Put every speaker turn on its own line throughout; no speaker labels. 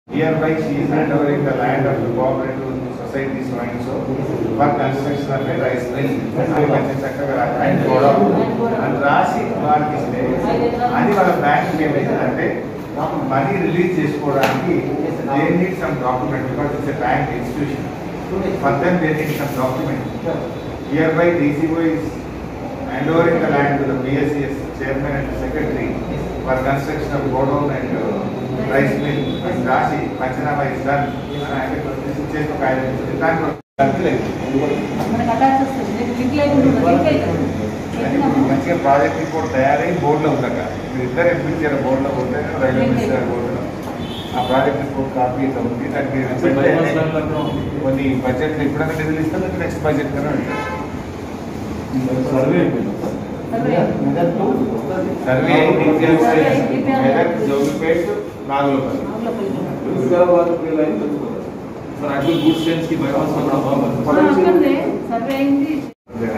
Hereby she is handovering the land of the cooperative society so and so for construction of a rice mill. అది కొంచెం చక్కగా రా- ఆయన కూడా అని రాసి వారికి ఇస్తే అది వాళ్ళ బ్యాంక్ ఏమైందంటే మనీ రిలీజ్ చేసుకోవడానికి they need some document because it's a bank institution for then they need some document Hereby DCO is handovering the land to the BSES chairman and secretary for construction of godown and uh, rice mill and రాసి పంచనామా is done అని ఆయన చేసి ఒక ఆయన ఇచ్చింది. దాంట్లో ఖర్చు లేదు.
మనకు అటాచ్ వస్తుంది నీకు లింక్ లేకుండా లింక్ అవుతుంది
కానీ ఇప్పుడు మంచిగా ప్రాజెక్ట్ రిపోర్ట్ తయారై బోర్డులో ఉందక మీరు ఇద్దరు ఎంపించారు బోర్డులో ఉంటే రైల్వే మినిస్టర్ బోర్డులో ఆ ప్రాజెక్ట్ రిపోర్ట్ కాపీ ఇట్లా ఉంది దానికి మీరు పెట్టండి. కొన్ని బడ్జెట్ ఎప్పుడైనా నిధులు ఇస్తారు నెక్స్ట్ బడ్జెట్ కన్నా ఉంటారు
సర్వే అయిపోయింది
సర్వే
సర్వే అయింది
సర్వే అయింది.
మెదక్ జోగిపేట్ నాగులపల్లి
హుజరాబాద్ లైన్ తెలుసుకోవాలి సార్ యాక్చువల్ గూడ్స్ ట్రైన్స్ కి బైపాస్ కూడా బాగుంది
అక్కడే సర్వే అయింది
అంతేనా?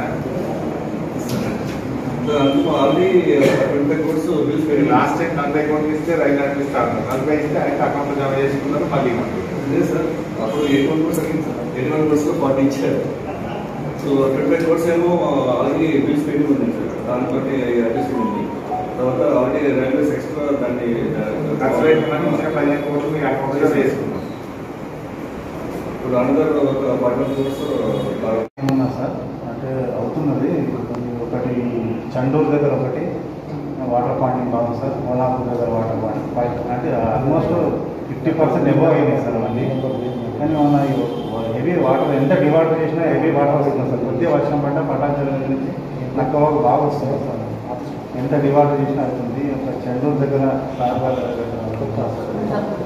అందుకు ఆల్రెడీ ట్వంటీ కోర్స్ బిల్స్
మీరు లాస్ట్ టైం నలభై కోట్లు ఇస్తే రైలు అట్లు ఇస్తారు నలభై ఇస్తే ఆయన అకౌంట్ జమ చేసుకున్నారు మళ్ళీ ఇవ్వండి.
లేదు సార్ అప్పుడు ఎయిట్ వన్ కోర్స్ అడిగింది sir eight one crores forty ఇచ్చారు సో ట్వంటీ ఫైవ్ కోర్స్ ఏమో ఆల్రెడీ బిల్స్ పెండింగ్ ఉంది సార్ దాన్ని బట్టి అడ్జస్ట్ ఉంది తర్వాత ఆల్రెడీ రైల్వేస్ ఎక్స్ట్రా దాన్ని
ఖర్చు అయిపోయినా ఇంకా పదిహేను కోట్లు మీ అకౌంట్ జమ చేసుకున్నాం
ఇప్పుడు అనదర్ ఒక ఫార్టీ కోర్స్
ఏమన్నా సార్ అంటే అవుతున్నది కొన్ని ఒకటి చండూరు దగ్గర ఒకటి వాటర్ పాయింట్ బాగుంది సార్ కోలాపూర్ దగ్గర వాటర్ పాయింట్ ఫైవ్ అంటే ఆల్మోస్ట్ ఫిఫ్టీ పర్సెంట్ ఎబో అయినాయి సార్ అవన్నీ కానీ మన హెవీ వాటర్ ఎంత డివాటర్ చేసినా హెవీ వాటర్ వస్తుంది సార్ కొద్దిగా వర్షం పడ్డా పటాచాల నుంచి నక్కవాకు బాగా వస్తుంది సార్ ఎంత డివాటర్ చేసినా అవుతుంది ఒక చండూరు దగ్గర సార్ దగ్గర
సార్